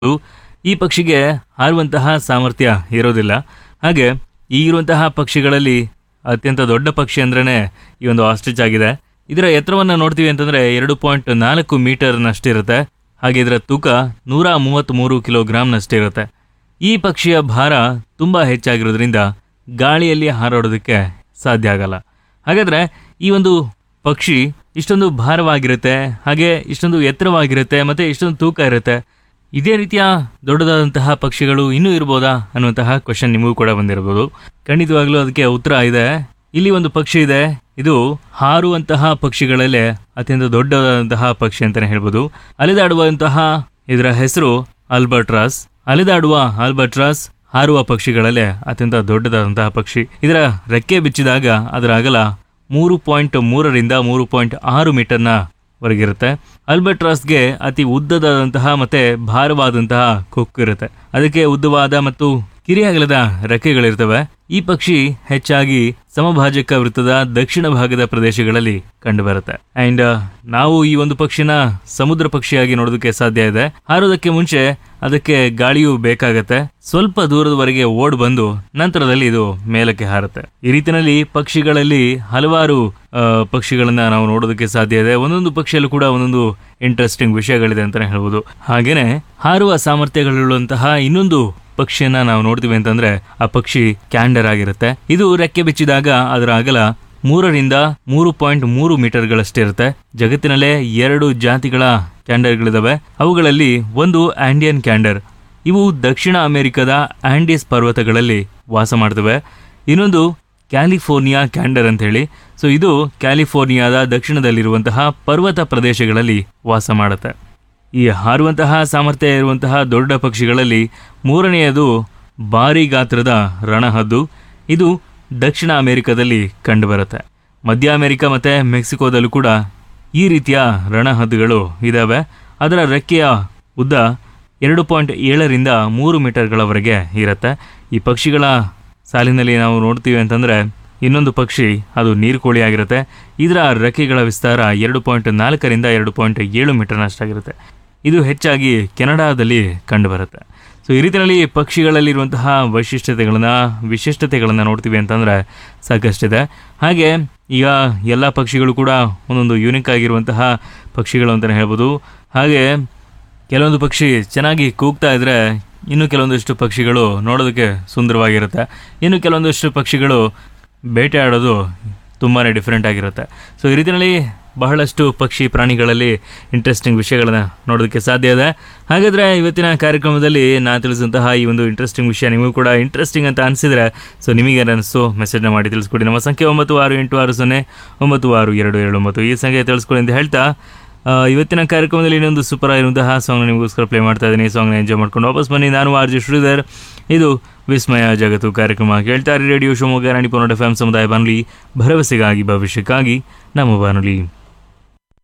ಈ ಪಕ್ಷಿಗೆ ಹಾರುವಂತಹ ಸಾಮರ್ಥ್ಯ ಇರೋದಿಲ್ಲ ಹಾಗೆ ಈ ಇರುವಂತಹ ಪಕ್ಷಿಗಳಲ್ಲಿ ಅತ್ಯಂತ ದೊಡ್ಡ ಪಕ್ಷಿ ಅಂದ್ರೇ ಈ ಒಂದು ಆಸ್ಟ್ರಿಚ್ ಆಗಿದೆ ಇದರ ಎತ್ತರವನ್ನು ನೋಡ್ತೀವಿ ಅಂತಂದ್ರೆ ಎರಡು ಪಾಯಿಂಟ್ ನಾಲ್ಕು ಮೀಟರ್ನಷ್ಟಿರುತ್ತೆ ಹಾಗೆ ಇದರ ತೂಕ ನೂರ ಮೂವತ್ತ್ಮೂರು ಕಿಲೋಗ್ರಾಮ್ನಷ್ಟಿರುತ್ತೆ ಈ ಪಕ್ಷಿಯ ಭಾರ ತುಂಬ ಹೆಚ್ಚಾಗಿರೋದ್ರಿಂದ ಗಾಳಿಯಲ್ಲಿ ಹಾರಾಡೋದಕ್ಕೆ ಸಾಧ್ಯ ಆಗಲ್ಲ ಹಾಗಾದ್ರೆ ಈ ಒಂದು ಪಕ್ಷಿ ಇಷ್ಟೊಂದು ಭಾರವಾಗಿರುತ್ತೆ ಹಾಗೆ ಇಷ್ಟೊಂದು ಎತ್ತರವಾಗಿರುತ್ತೆ ಮತ್ತೆ ಇಷ್ಟೊಂದು ತೂಕ ಇರುತ್ತೆ ಇದೇ ರೀತಿಯ ದೊಡ್ಡದಾದಂತಹ ಪಕ್ಷಿಗಳು ಇನ್ನೂ ಇರ್ಬೋದಾ ಅನ್ನುವಂತಹ ಕ್ವಶನ್ ನಿಮಗೂ ಕೂಡ ಬಂದಿರಬಹುದು ಖಂಡಿತವಾಗ್ಲೂ ಅದಕ್ಕೆ ಉತ್ತರ ಇದೆ ಇಲ್ಲಿ ಒಂದು ಪಕ್ಷಿ ಇದೆ ಇದು ಹಾರುವಂತಹ ಪಕ್ಷಿಗಳಲ್ಲೇ ಅತ್ಯಂತ ದೊಡ್ಡದಾದಂತಹ ಪಕ್ಷಿ ಅಂತಾನೆ ಹೇಳ್ಬೋದು ಅಲೆದಾಡುವಂತಹ ಇದರ ಹೆಸರು ಆಲ್ಬರ್ಟ್ರಾಸ್ ಅಲೆದಾಡುವ ಆಲ್ಬರ್ಟ್ರಾಸ್ ಹಾರುವ ಪಕ್ಷಿಗಳಲ್ಲೇ ಅತ್ಯಂತ ದೊಡ್ಡದಾದಂತಹ ಪಕ್ಷಿ ಇದರ ರೆಕ್ಕೆ ಬಿಚ್ಚಿದಾಗ ಅದರ ಅಗಲ ಮೂರು ಪಾಯಿಂಟ್ ಮೂರರಿಂದ ಮೂರು ಪಾಯಿಂಟ್ ಆರು ಮೀಟರ್ನ ವರೆಗಿರುತ್ತೆ ಅಲ್ಬರ್ಟ್ರಾಸ್ಗೆ ಅತಿ ಉದ್ದದಾದಂತಹ ಮತ್ತೆ ಭಾರವಾದಂತಹ ಕೊಕ್ಕು ಇರುತ್ತೆ ಅದಕ್ಕೆ ಉದ್ದವಾದ ಮತ್ತು ಕಿರಿಯಾಗಲದ ರೆಕ್ಕೆಗಳಿರ್ತವೆ ಈ ಪಕ್ಷಿ ಹೆಚ್ಚಾಗಿ ಸಮಭಾಜಕ ವೃತ್ತದ ದಕ್ಷಿಣ ಭಾಗದ ಪ್ರದೇಶಗಳಲ್ಲಿ ಕಂಡುಬರುತ್ತೆ ಅಂಡ್ ನಾವು ಈ ಒಂದು ಪಕ್ಷಿನ ಸಮುದ್ರ ಪಕ್ಷಿಯಾಗಿ ನೋಡೋದಕ್ಕೆ ಸಾಧ್ಯ ಇದೆ ಹಾರೋದಕ್ಕೆ ಮುಂಚೆ ಅದಕ್ಕೆ ಗಾಳಿಯೂ ಬೇಕಾಗತ್ತೆ ಸ್ವಲ್ಪ ದೂರದವರೆಗೆ ಓಡ್ ಬಂದು ನಂತರದಲ್ಲಿ ಇದು ಮೇಲಕ್ಕೆ ಹಾರುತ್ತೆ ಈ ರೀತಿಯಲ್ಲಿ ಪಕ್ಷಿಗಳಲ್ಲಿ ಹಲವಾರು ಆ, ಪಕ್ಷಿಗಳನ್ನ ನಾವು ನೋಡೋದಕ್ಕೆ ಸಾಧ್ಯ ಇದೆ ಒಂದೊಂದು ಪಕ್ಷಿಯಲ್ಲೂ ಕೂಡ ಒಂದೊಂದು ಇಂಟ್ರೆಸ್ಟಿಂಗ್ ವಿಷಯಗಳಿದೆ ಅಂತಾನೆ ಹೇಳ್ಬೋದು ಹಾಗೇನೆ ಹಾರುವ ಸಾಮರ್ಥ್ಯಗಳುಳ್ಳಂತಹ ಇನ್ನೊಂದು ಪಕ್ಷಿಯನ್ನ ನಾವು ನೋಡ್ತೀವಿ ಅಂತಂದ್ರೆ ಆ ಪಕ್ಷಿ ಕ್ಯಾಂಡರ್ ಆಗಿರುತ್ತೆ ಇದು ರೆಕ್ಕೆ ಬಿಚ್ಚಿದಾಗ ಅದರ ಅಗಲ ಮೂರರಿಂದ ಮೂರು ಪಾಯಿಂಟ್ ಮೂರು ಮೀಟರ್ಗಳಷ್ಟಿರುತ್ತೆ ಜಗತ್ತಿನಲ್ಲೇ ಎರಡು ಜಾತಿಗಳ ಕ್ಯಾಂಡರ್ಗಳಿದಾವೆ ಅವುಗಳಲ್ಲಿ ಒಂದು ಆಂಡಿಯನ್ ಕ್ಯಾಂಡರ್ ಇವು ದಕ್ಷಿಣ ಅಮೆರಿಕದ ಆಂಡೀಸ್ ಪರ್ವತಗಳಲ್ಲಿ ವಾಸ ಮಾಡ್ತವೆ ಇನ್ನೊಂದು ಕ್ಯಾಲಿಫೋರ್ನಿಯಾ ಕ್ಯಾಂಡರ್ ಅಂತ ಹೇಳಿ ಸೊ ಇದು ಕ್ಯಾಲಿಫೋರ್ನಿಯಾದ ದಕ್ಷಿಣದಲ್ಲಿರುವಂತಹ ಪರ್ವತ ಪ್ರದೇಶಗಳಲ್ಲಿ ವಾಸ ಮಾಡುತ್ತೆ ಈ ಹಾರುವಂತಹ ಸಾಮರ್ಥ್ಯ ಇರುವಂತಹ ದೊಡ್ಡ ಪಕ್ಷಿಗಳಲ್ಲಿ ಮೂರನೆಯದು ಭಾರಿ ಗಾತ್ರದ ರಣಹದ್ದು ಇದು ದಕ್ಷಿಣ ಅಮೆರಿಕದಲ್ಲಿ ಕಂಡುಬರುತ್ತೆ ಮಧ್ಯ ಅಮೆರಿಕ ಮತ್ತು ಮೆಕ್ಸಿಕೋದಲ್ಲೂ ಕೂಡ ಈ ರೀತಿಯ ರಣಹದ್ದುಗಳು ಇದ್ದಾವೆ ಅದರ ರೆಕ್ಕೆಯ ಉದ್ದ ಎರಡು ಪಾಯಿಂಟ್ ಏಳರಿಂದ ಮೂರು ಮೀಟರ್ಗಳವರೆಗೆ ಇರುತ್ತೆ ಈ ಪಕ್ಷಿಗಳ ಸಾಲಿನಲ್ಲಿ ನಾವು ನೋಡ್ತೀವಿ ಅಂತಂದರೆ ಇನ್ನೊಂದು ಪಕ್ಷಿ ಅದು ನೀರುಕೋಳಿ ಆಗಿರುತ್ತೆ ಇದರ ರೆಕ್ಕೆಗಳ ವಿಸ್ತಾರ ಎರಡು ಪಾಯಿಂಟ್ ನಾಲ್ಕರಿಂದ ಎರಡು ಪಾಯಿಂಟ್ ಏಳು ಮೀಟರ್ನಷ್ಟಾಗಿರುತ್ತೆ ಇದು ಹೆಚ್ಚಾಗಿ ಕೆನಡಾದಲ್ಲಿ ಕಂಡುಬರುತ್ತೆ ಸೊ ಈ ರೀತಿಯಲ್ಲಿ ಪಕ್ಷಿಗಳಲ್ಲಿರುವಂತಹ ವೈಶಿಷ್ಟ್ಯತೆಗಳನ್ನು ವಿಶಿಷ್ಟತೆಗಳನ್ನು ನೋಡ್ತೀವಿ ಅಂತಂದರೆ ಸಾಕಷ್ಟಿದೆ ಹಾಗೆ ಈಗ ಎಲ್ಲ ಪಕ್ಷಿಗಳು ಕೂಡ ಒಂದೊಂದು ಯೂನಿಕ್ ಆಗಿರುವಂತಹ ಪಕ್ಷಿಗಳು ಅಂತಲೇ ಹೇಳ್ಬೋದು ಹಾಗೆ ಕೆಲವೊಂದು ಪಕ್ಷಿ ಚೆನ್ನಾಗಿ ಕೂಗ್ತಾ ಇದ್ರೆ ಇನ್ನು ಕೆಲವೊಂದಿಷ್ಟು ಪಕ್ಷಿಗಳು ನೋಡೋದಕ್ಕೆ ಸುಂದರವಾಗಿರುತ್ತೆ ಇನ್ನು ಕೆಲವೊಂದಿಷ್ಟು ಪಕ್ಷಿಗಳು ಬೇಟೆಯಾಡೋದು ತುಂಬಾ ಡಿಫ್ರೆಂಟ್ ಆಗಿರುತ್ತೆ ಸೊ ಈ ರೀತಿಯಲ್ಲಿ ಬಹಳಷ್ಟು ಪಕ್ಷಿ ಪ್ರಾಣಿಗಳಲ್ಲಿ ಇಂಟ್ರೆಸ್ಟಿಂಗ್ ವಿಷಯಗಳನ್ನ ನೋಡೋದಕ್ಕೆ ಸಾಧ್ಯ ಇದೆ ಹಾಗಾದರೆ ಇವತ್ತಿನ ಕಾರ್ಯಕ್ರಮದಲ್ಲಿ ನಾನು ತಿಳಿಸಿದಂತಹ ಈ ಒಂದು ಇಂಟ್ರೆಸ್ಟಿಂಗ್ ವಿಷಯ ನಿಮಗೂ ಕೂಡ ಇಂಟ್ರೆಸ್ಟಿಂಗ್ ಅಂತ ಅನಿಸಿದ್ರೆ ಸೊ ನಿಮಗೆ ಅನಿಸ್ತು ಮೆಸೇಜ್ನ ಮಾಡಿ ತಿಳಿಸ್ಕೊಡಿ ನಮ್ಮ ಸಂಖ್ಯೆ ಒಂಬತ್ತು ಆರು ಎಂಟು ಆರು ಸೊನ್ನೆ ಒಂಬತ್ತು ಆರು ಎರಡು ಏಳು ಒಂಬತ್ತು ಈ ಸಂಖ್ಯೆ ತಿಳಿಸ್ಕೊಡಿ ಅಂತ ಹೇಳ್ತಾ ಆ, ಇವತ್ತಿನ ಕಾರ್ಯಕ್ರಮದಲ್ಲಿ ಇನ್ನೊಂದು ಸೂಪರ್ ಆಗಿರುವಂತಹ ಸಾಂಗ್ ನಿಮಗೋಸ್ಕರ ಪ್ಲೇ ಮಾಡ್ತಾ ಇದ್ದೀನಿ ಈ ಸಾಂಗ್ನ ಎಂಜಾಯ್ ಮಾಡ್ಕೊಂಡು ವಾಪಸ್ ಬನ್ನಿ ನಾನು ಆರ್ ಜಿ ಶ್ರೀಧರ್ ಇದು ವಿಸ್ಮಯ ಜಗತ್ತು ಕಾರ್ಯಕ್ರಮ ಕೇಳ್ತಾರೆ ರೇಡಿಯೋ ಶಿವಮೊಗ್ಗ ರಾಣಿ ಪೊನ್ನಡ ಎಫ್ ಎಂ ಸಮುದಾಯ ಬಾನುಲಿ ಭರವಸೆಗಾಗಿ ಭವಿಷ್ಯಕ್ಕಾಗಿ ನಮ್ಮ ಬಾನುಲಿ